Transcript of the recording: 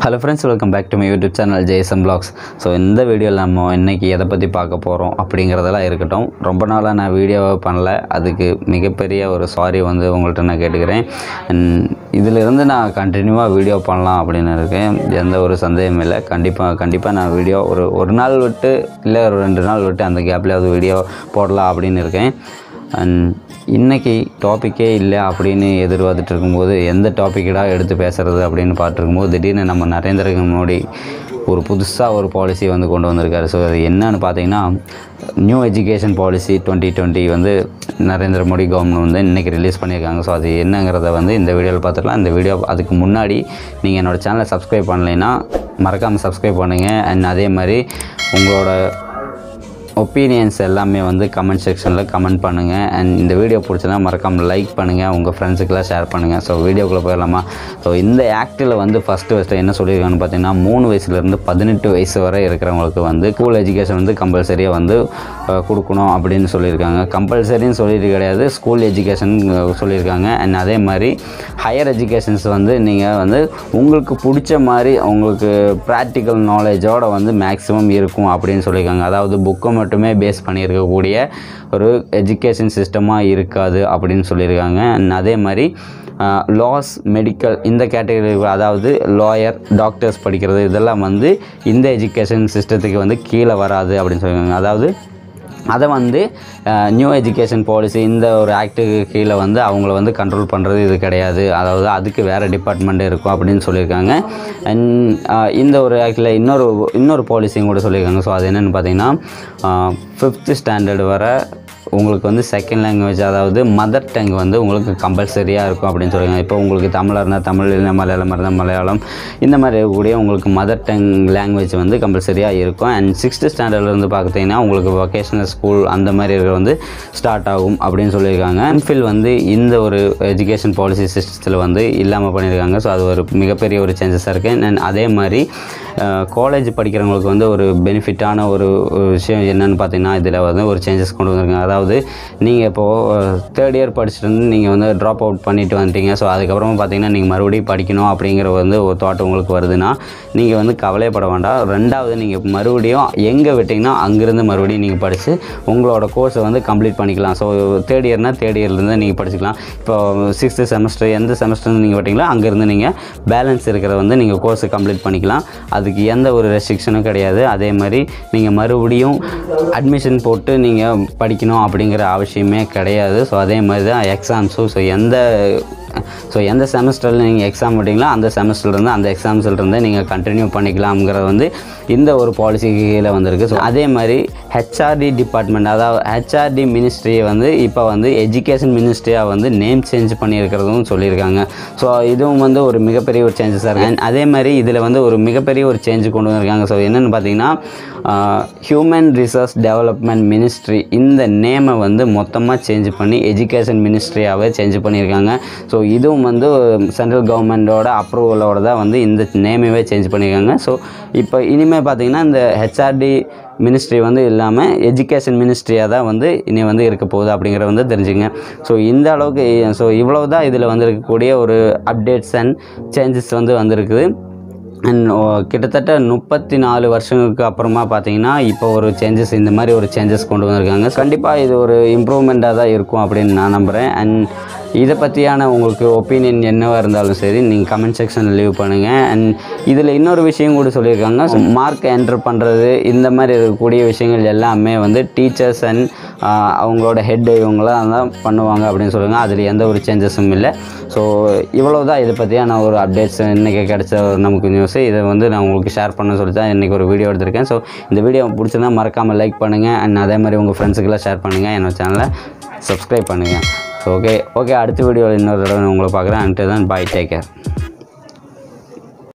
hello friends welcome back to my YouTube channel JSM vlogs so இந்த வீடியோவில் நம்ம இன்றைக்கி எதை பற்றி பார்க்க போகிறோம் அப்படிங்கிறதெல்லாம் இருக்கட்டும் ரொம்ப நாளாக நான் வீடியோவை பண்ணல அதுக்கு மிகப்பெரிய ஒரு சாரி வந்து உங்கள்கிட்ட நான் கேட்டுக்கிறேன் And இதிலிருந்து நான் கண்டினியூவாக வீடியோ பண்ணலாம் அப்படின்னு இருக்கேன் எந்த ஒரு சந்தேகமும் இல்லை கண்டிப்பாக கண்டிப்பாக நான் வீடியோ ஒரு ஒரு நாள் விட்டு இல்லை ஒரு ரெண்டு நாள் விட்டு அந்த கேப்லேயாவது வீடியோ போடலாம் அப்படின்னு இருக்கேன் அண்ட் இன்னைக்கு டாப்பிக்கே இல்லை அப்படின்னு எதிர்பார்த்துட்டு இருக்கும்போது எந்த டாப்பிக்கடா எடுத்து பேசுகிறது அப்படின்னு பார்த்துருக்கும்போது திடீர்னு நம்ம நரேந்திர மோடி ஒரு புதுசாக ஒரு பாலிசி வந்து கொண்டு வந்திருக்காரு ஸோ அது என்னன்னு பார்த்தீங்கன்னா new education policy twenty twenty வந்து நரேந்திர மோடி கவர்மெண்ட் வந்து இன்றைக்கி ரிலீஸ் பண்ணியிருக்காங்க ஸோ அது என்னங்கிறத வந்து இந்த வீடியோவில் பார்த்துக்கலாம் இந்த வீடியோ அதுக்கு முன்னாடி நீங்கள் என்னோடய சேனலை சப்ஸ்கிரைப் பண்ணலைன்னா மறக்காமல் சப்ஸ்கிரைப் பண்ணுங்கள் அண்ட் அதே மாதிரி உங்களோட ஒப்பீனியன்ஸ் எல்லாமே வந்து கமெண்ட் செக்ஷனில் கமெண்ட் பண்ணுங்கள் அண்ட் இந்த வீடியோ பிடிச்சதா மறக்காமல் லைக் பண்ணுங்கள் உங்கள் ஃப்ரெண்ட்ஸுக்கெல்லாம் ஷேர் பண்ணுங்கள் ஸோ வீடியோக்குள்ளே போயிடலாமா ஸோ இந்த ஆக்டில் வந்து ஃபஸ்ட்டு ஃபஸ்ட்டு என்ன சொல்லியிருக்காங்கன்னு பார்த்தீங்கன்னா மூணு வயசுலேருந்து பதினெட்டு வயசு வரை இருக்கிறவங்களுக்கு வந்து ஸ்கூல் எஜுகேஷன் வந்து கம்பல்சரியாக வந்து அஹ், கொடுக்கணும் அப்படின்னு சொல்லியிருக்காங்க கம்பல்சரின்னு சொல்லிட்டு கிடையாது ஸ்கூல் எஜுகேஷன் சொல்லியிருக்காங்க அண்ட் அதே மாதிரி ஹையர் எஜுகேஷன்ஸ் வந்து நீங்கள் வந்து உங்களுக்கு பிடிச்ச மாதிரி உங்களுக்கு ப்ராக்டிக்கல் நாலேஜோட வந்து மேக்ஸிமம் இருக்கும் அப்படின்னு சொல்லியிருக்காங்க அதாவது புக்கை மட்டுமே பேஸ் பண்ணியிருக்கக்கூடிய ஒரு எஜுகேஷன் சிஸ்டமாக இருக்காது அப்படின்னு சொல்லியிருக்காங்க And அதே மாதிரி லாஸ் மெடிக்கல் இந்த கேட்டகரி அதாவது லாயர் டாக்டர்ஸ் படிக்கிறது இதெல்லாம் வந்து இந்த எஜுகேஷன் சிஸ்டத்துக்கு வந்து கீழே வராது அப்படின்னு சொல்லியிருக்காங்க அதாவது அதை வந்து நியூ எஜுகேஷன் பாலிசி இந்த ஒரு ஆக்டுக்கு கீழே வந்து அவங்கள வந்து கண்ட்ரோல் பண்ணுறது இது கிடையாது அதாவது அதுக்கு வேறு டிபார்ட்மெண்ட் இருக்கும் அப்படின்னு சொல்லியிருக்காங்க அண்ட் இந்த ஒரு ஆக்டில் இன்னொரு இன்னொரு பாலிசியும் கூட சொல்லியிருக்காங்க ஸோ அது என்னென்னு பார்த்தீங்கன்னா ஃபிஃப்த்து ஸ்டாண்டர்டு வரை உங்களுக்கு வந்து செகண்ட் லாங்குவேஜ் அதாவது மதர் டங் வந்து உங்களுக்கு கம்பல்சரியாக இருக்கும் அப்படின்னு சொல்லுவாங்க இப்போ உங்களுக்கு தமிழாக இருந்தால் தமிழ் இல்லை மலையாளம் இருந்தால் மலையாளம் இந்த மாதிரி இருக்கக்கூடிய உங்களுக்கு மதர் டங் லாங்குவேஜ் வந்து கம்பல்சரியாக இருக்கும் அண்ட் சிக்ஸ்த்து ஸ்டாண்டர்ட்லேருந்து பார்த்தீங்கன்னா உங்களுக்கு வொகேஷனல் ஸ்கூல் அந்த மாதிரி இருக்கிற வந்து ஸ்டார்ட் ஆகும் அப்படின்னு சொல்லியிருக்காங்க எம்ஃபில் வந்து இந்த ஒரு எஜுகேஷன் பாலிசி சிஸ்டத்தில் வந்து இல்லாமல் பண்ணியிருக்காங்க ஸோ அது ஒரு மிகப்பெரிய ஒரு சேஞ்சஸாக இருக்குது அண்ட் அதே மாதிரி காலேஜ் படிக்கிறவங்களுக்கு வந்து ஒரு பெனிஃபிட்டான ஒரு ஒரு விஷயம் என்னன்னு பார்த்தீங்கன்னா இதில் வந்து ஒரு சேஞ்சஸ் கொண்டு வந்திருக்காங்க அதாவது நீங்கள் இப்போது தேர்ட் இயர் படிச்சுட்டு வந்து நீங்கள் வந்து ட்ராப் அவுட் பண்ணிட்டு வந்துட்டீங்க ஸோ அதுக்கப்புறமா பார்த்தீங்கன்னா நீங்கள் மறுபடியும் படிக்கணும் அப்படிங்கிற வந்து ஒரு தாட் உங்களுக்கு வருதுன்னா நீங்கள் வந்து கவலைப்பட வேண்டாம் ரெண்டாவது நீங்கள் மறுபடியும் எங்கே விட்டிங்கன்னா அங்கேருந்து மறுபடியும் நீங்கள் படித்து உங்களோட கோர்ஸை வந்து கம்ப்ளீட் பண்ணிக்கலாம் ஸோ தேர்ட் இயர்னால் தேர்ட் இயர்லேருந்து நீங்கள் படிச்சுக்கலாம் இப்போ சிக்ஸ்த்து செமஸ்டர் எந்த செமஸ்டர் நீங்கள் விட்டீங்களோ அங்கேருந்து நீங்கள் பேலன்ஸ் இருக்கிறத வந்து நீங்கள் கோர்ஸை கம்ப்ளீட் பண்ணிக்கலாம் அதுக்கு எந்த ஒரு ரெஸ்ட்ரிக்ஷனும் கிடையாது அதே மாதிரி நீங்கள் மறுபடியும் அட்மிஷன் போட்டு நீங்கள் படிக்கணும் அப்படிங்கிற அவசியமே கிடையாது ஸோ அதே மாதிரி தான் எக்ஸாம்ஸும் ஸோ எந்த ஸோ எந்த செமஸ்டரில் நீங்கள் எக்ஸாம் விட்டீங்களோ அந்த செமஸ்டர்லேருந்து அந்த எக்ஸாம்ஸ்லேருந்து நீங்கள் கண்டினியூ பண்ணிக்கலாம்ங்கிறது வந்து இந்த ஒரு பாலிசி கீழே வந்திருக்கு ஸோ அதே மாதிரி ஹெச்ஆர்டி டிபார்ட்மெண்ட் அதாவது ஹெச்ஆர்டி மினிஸ்ட்ரியை வந்து இப்போ வந்து எஜுகேஷன் மினிஸ்ட்ரியாக வந்து நேம் சேஞ்ச் பண்ணியிருக்கிறதும் சொல்லியிருக்காங்க ஸோ இதுவும் வந்து ஒரு மிகப்பெரிய ஒரு சேஞ்சஸாக இருக்குது And அதே மாதிரி இதில் வந்து ஒரு மிகப்பெரிய ஒரு சேஞ்ச் கொண்டு வந்திருக்காங்க ஸோ என்னென்னு பார்த்தீங்கன்னா ஹியூமன் ரிசோர்ஸ் டெவலப்மெண்ட் மினிஸ்ட்ரி இந்த நேமை வந்து மொத்தமாக சேஞ்ச் பண்ணி எஜுகேஷன் மினிஸ்ட்ரியாகவே சேஞ்ச் பண்ணியிருக்காங்க ஸோ இதுவும் வந்து சென்ட்ரல் கவர்மெண்ட்டோட அப்ரூவலோட தான் வந்து இந்த நேமையே சேஞ்ச் பண்ணியிருக்காங்க ஸோ இப்போ இனிமேல் பார்த்தீங்கன்னா இந்த ஹெச்ஆர்டி மினிஸ்ட்ரி வந்து இல்லாமல் எஜுகேஷன் மினிஸ்ட்ரியாக தான் வந்து இனி வந்து இருக்க போகுது அப்படிங்கிறத வந்து தெரிஞ்சுங்க ஸோ இந்த அளவுக்கு ஸோ இவ்வளவு தான் இதில் வந்து இருக்கக்கூடிய ஒரு அப்டேட்ஸ் அண்ட் சேஞ்சஸ் வந்து வந்திருக்குது அண்ட் கிட்டத்தட்ட முப்பத்தி நாலு வருஷங்களுக்கு அப்புறமா பார்த்தீங்கன்னா இப்போ ஒரு சேஞ்சஸ் இந்த மாதிரி ஒரு சேஞ்சஸ் கொண்டு வந்திருக்காங்க கண்டிப்பாக இது ஒரு இம்ப்ரூவ்மெண்ட்டாக தான் இருக்கும் அப்படின்னு நான் நம்புகிறேன் அண்ட் இதை பற்றியான உங்களுக்கு ஒப்பீனியன் என்னவாக இருந்தாலும் சரி நீங்கள் கமெண்ட் செக்ஷனில் லீவ் பண்ணுங்கள் அண்ட் இதில் இன்னொரு விஷயம் கூட சொல்லியிருக்காங்க மார்க் என்டர் பண்ணுறது இந்த மாதிரி இருக்கக்கூடிய விஷயங்கள் எல்லாமே வந்து டீச்சர்ஸ் அண்ட் அவங்களோட ஹெட் இவங்களாம் தான் பண்ணுவாங்க அப்படின்னு சொல்லுவாங்க அதில் எந்த ஒரு சேஞ்சஸும் இல்லை ஸோ இவ்வளோ தான் இதை பற்றியான ஒரு அப்டேட்ஸ் இன்றைக்கி கிடைச்ச ஒரு நமக்கு நியூஸு இதை வந்து நான் உங்களுக்கு ஷேர் பண்ண சொல்லி தான் இன்றைக்கி ஒரு வீடியோ எடுத்திருக்கேன் ஸோ இந்த வீடியோ பிடிச்சிருந்தா மறக்காமல் லைக் பண்ணுங்கள் அண்ட் அதே மாதிரி உங்கள் ஃப்ரெண்ட்ஸுக்கெல்லாம் ஷேர் பண்ணுங்கள் என்னோட சேனலை சப்ஸ்கிரைப் பண்ணுங்கள் ஸோ ஓகே ஓகே அடுத்த வீடியோவில் இன்னொரு தடவை நான் உங்களை பார்க்குறேன் அன்ட்டு தான் பாய் டேக் கேர்